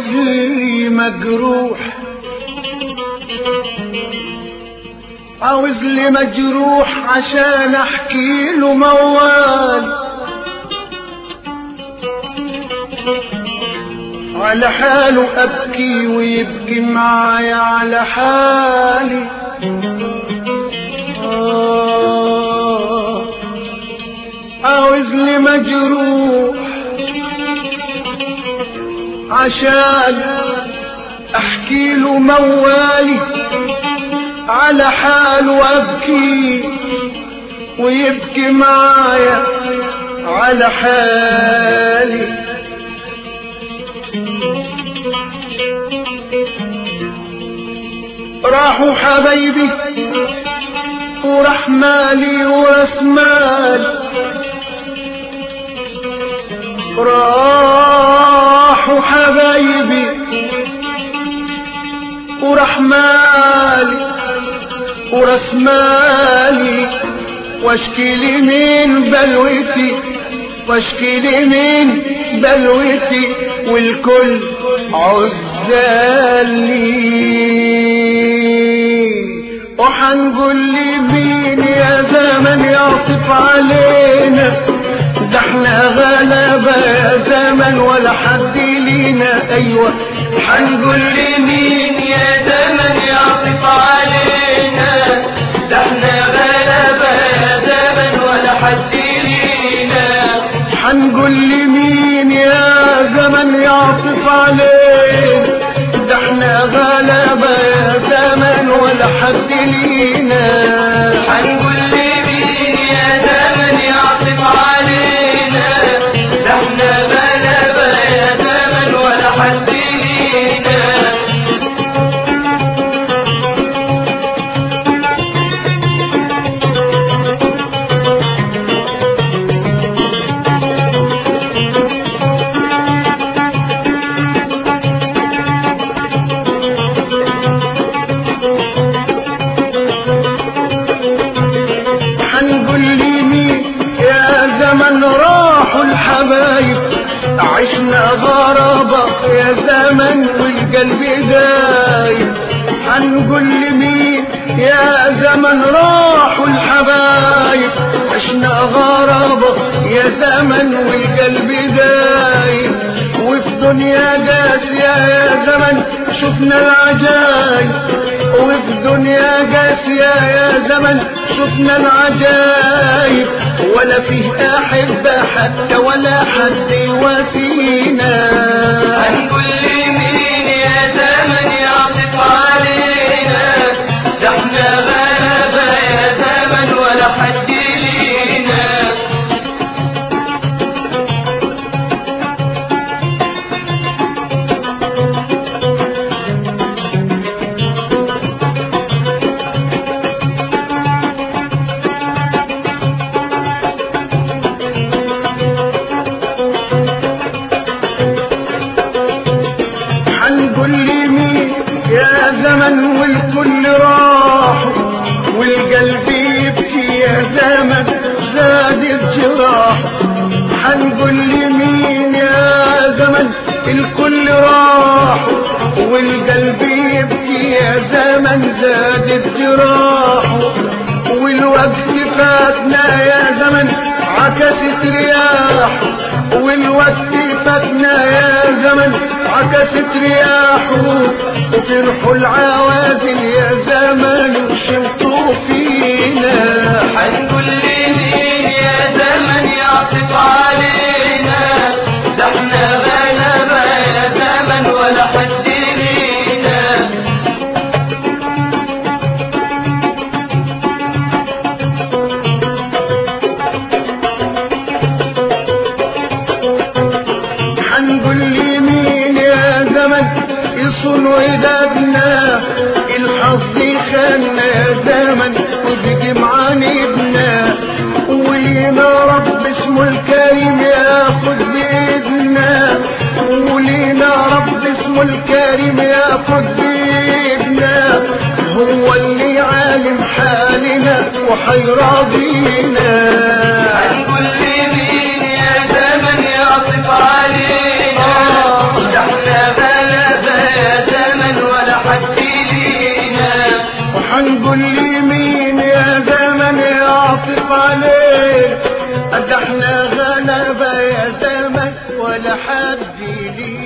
لي مجروح عاوز لي مجروح عشان احكي له موال على حاله ابكي ويبكي معايا على حالي آه عاوز لي مجروح عشان احكي له موالي على حاله ابكي ويبكي معايا على حالي راحوا حبايبي وراح مالي وراس مالي راحوا حبايبي وراح مالي وراس مالي واشكي لي من بلوتي واشكي لي من بلوتي والكل عزالي وحنقول لي مين يا زمن يعطف علينا ده احنا غلبة يا زمن ولا حد لينا ايوه حنقول لي مين يا زمن يعطف علينا ده احنا غلبة يا زمن ولا حد لينا حنقول لي مين يا زمن يعطف علينا ده احنا غلبة يا زمن ولا حد لينا حنقول لي مين يا زمن يعطف علينا ده احنا غلبة يا زمن ولا حد لينا حنقول لي مين يا زمن راحوا الحبايب عشنا غرابة يا زمن والقلب دايب حنقول لي مين يا زمن راحوا الحبايب عشنا غرابة يا زمن والقلب دايب وفي دنيا قاسية يا زمن شفنا العجايب وفي دنيا قاسية يا زمن شفنا العجايب ولا فيه أحبة حتى ولا حد يواسينا هنقول لي مين يا زمن يعطف علينا ده احنا غلبة يا زمن ولا حد لينا حنقول لي مين يا زمن والكل راح والقلب يبكي يا زمن زاد الجراح حنقول لي مين يا زمن الكل راح والقلب يبكي يا زمن زاد الجراح والوقت فاتنا يا زمن عكست رياح والوقت فاتنا يا زمن عكست رياحه وفرحوا العوازل يا زمن وشمتوا فينا هنقول لي مين يا زمن يعطف علينا ده احنا غلبة يا زمن ولا حد لينا حنقول لي مين يا زمن يصون ودادنا الحظ خاننا يا زمن وبقي معاندنا ولينا رب اسمه الكريم ياخد بايدنا ولينا رب اسمه الكريم ياخد بايدنا هو اللي عالم حالنا وحيراضينا هنقول لي مين يا زمن يعطف علينا ده احنا غلبة يعطف علينا ده احنا غلبة يا زمن ولا حد لينا